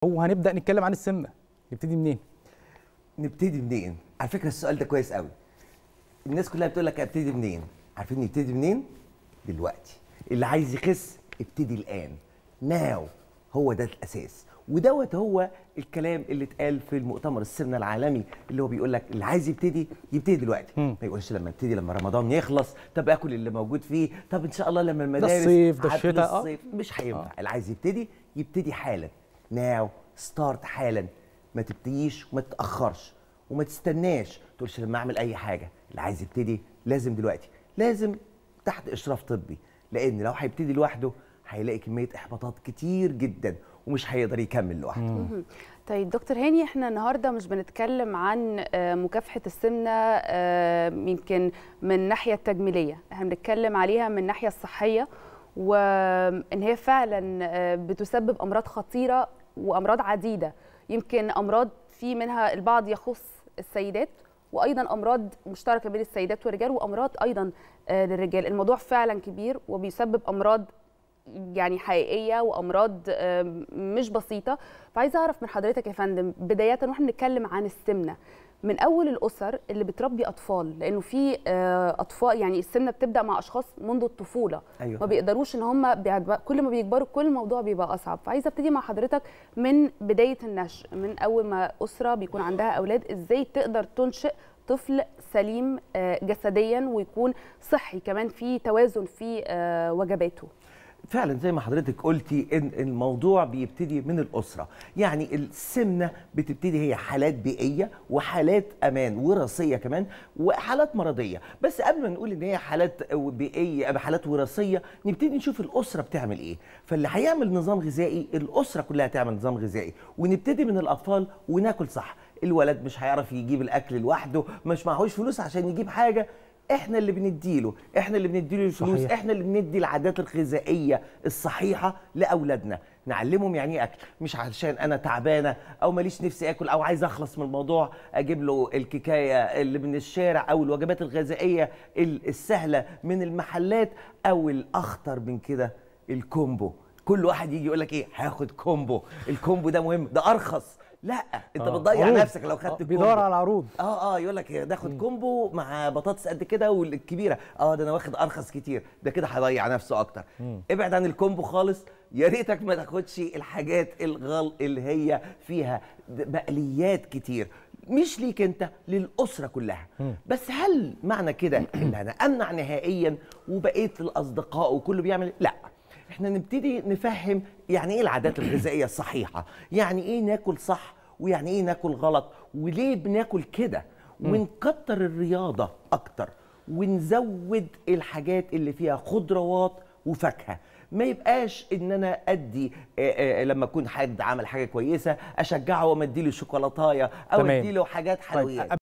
وهنبدا نتكلم عن السمنه نبتدي منين نبتدي منين؟ على فكره السؤال ده كويس قوي. الناس كلها بتقول لك ابتدي منين؟ عارفين نبتدي منين؟ دلوقتي. اللي عايز يخس ابتدي الان. ناو هو ده الاساس. ودوت هو الكلام اللي اتقال في المؤتمر السمنه العالمي اللي هو بيقول لك اللي عايز يبتدي يبتدي دلوقتي ما يقولش لما ابتدي لما رمضان يخلص طب اكل اللي موجود فيه طب ان شاء الله لما المدارس الصيف، ده عدل الشتاء، آه. الصيف مش هينفع اللي عايز يبتدي يبتدي حالا ناو ستارت حالا ما تبتديش وما تتاخرش وما تستناش تقولش لما اعمل اي حاجه اللي عايز يبتدي لازم دلوقتي لازم تحت اشراف طبي لان لو هيبتدي لوحده هيلاقي كميه احباطات كتير جدا ومش هيقدر يكمل لوحده طيب دكتور هاني احنا النهارده مش بنتكلم عن آه، مكافحه السمنه آه، يمكن من الناحيه التجميليه احنا بنتكلم عليها من الناحيه الصحيه وان هي فعلا آه، بتسبب امراض خطيره وامراض عديده يمكن امراض في منها البعض يخص السيدات وايضا امراض مشتركه بين السيدات والرجال وامراض ايضا آه، للرجال الموضوع فعلا كبير وبيسبب امراض يعني حقيقيه وامراض آم، مش بسيطه فعايزه اعرف من حضرتك يا فندم بدايه واحنا بنتكلم عن السمنه من اول الاسر اللي بتربي اطفال لانه في آه، اطفال يعني السمنه بتبدا مع اشخاص منذ الطفوله أيوة. ما بيقدروش ان هم بيعد- كل ما بيكبروا كل الموضوع بيبقى اصعب فعايزه ابتدي مع حضرتك من بدايه النشء من اول ما اسره بيكون عندها اولاد ازاي تقدر تنشئ طفل سليم آه، جسديا ويكون صحي كمان في توازن في آه، وجباته فعلا زي ما حضرتك قلتي ان الموضوع بيبتدي من الاسره يعني السمنه بتبتدي هي حالات بيئيه وحالات امان وراثيه كمان وحالات مرضيه بس قبل ما نقول ان هي حالات بيئيه حالات وراثيه نبتدي نشوف الاسره بتعمل ايه فاللي هيعمل نظام غذائي الاسره كلها تعمل نظام غذائي ونبتدي من الاطفال وناكل صح الولد مش هيعرف يجيب الاكل لوحده مش معهوش فلوس عشان يجيب حاجه احنا اللي بنديله احنا اللي بنديله الفلوس صحيح. احنا اللي بندي العادات الغذائيه الصحيحه لاولادنا نعلمهم يعني ايه اكل مش علشان انا تعبانه او ماليش نفسي اكل او عايز اخلص من الموضوع اجيب له الكيكايه اللي من الشارع او الوجبات الغذائيه ال- السهله من المحلات او الاخطر من كده الكومبو كل واحد يجي يقول لك ايه هاخد كومبو الكومبو ده مهم ده ارخص لا انت آه، بتضيع عروض. نفسك لو آه، خدت بيدور الكومبو. على العروض اه اه يقول لك ناخد كومبو مع بطاطس قد كده والكبيره اه ده انا واخد ارخص كتير ده كده هيضيع نفسه اكتر ابعد عن الكومبو خالص يا ريتك ما تاخدش الحاجات الغل اللي هي فيها د- بقليات كتير مش ليك انت للاسره كلها بس هل معنى كده ان انا امنع نهائيا وبقيه الاصدقاء وكله بيعمل لا احنا نبتدي نفهم يعني ايه العادات الغذائيه الصحيحه يعني ايه ناكل صح ويعني ايه ناكل غلط وليه بناكل كده ونكتر الرياضه اكتر ونزود الحاجات اللي فيها خضروات وفاكهه ما يبقاش ان انا ادي آه، آه، لما اكون حد عمل حاجه كويسه اشجعه وامديله شوكولاتايه او تمام. اديله حاجات حلويات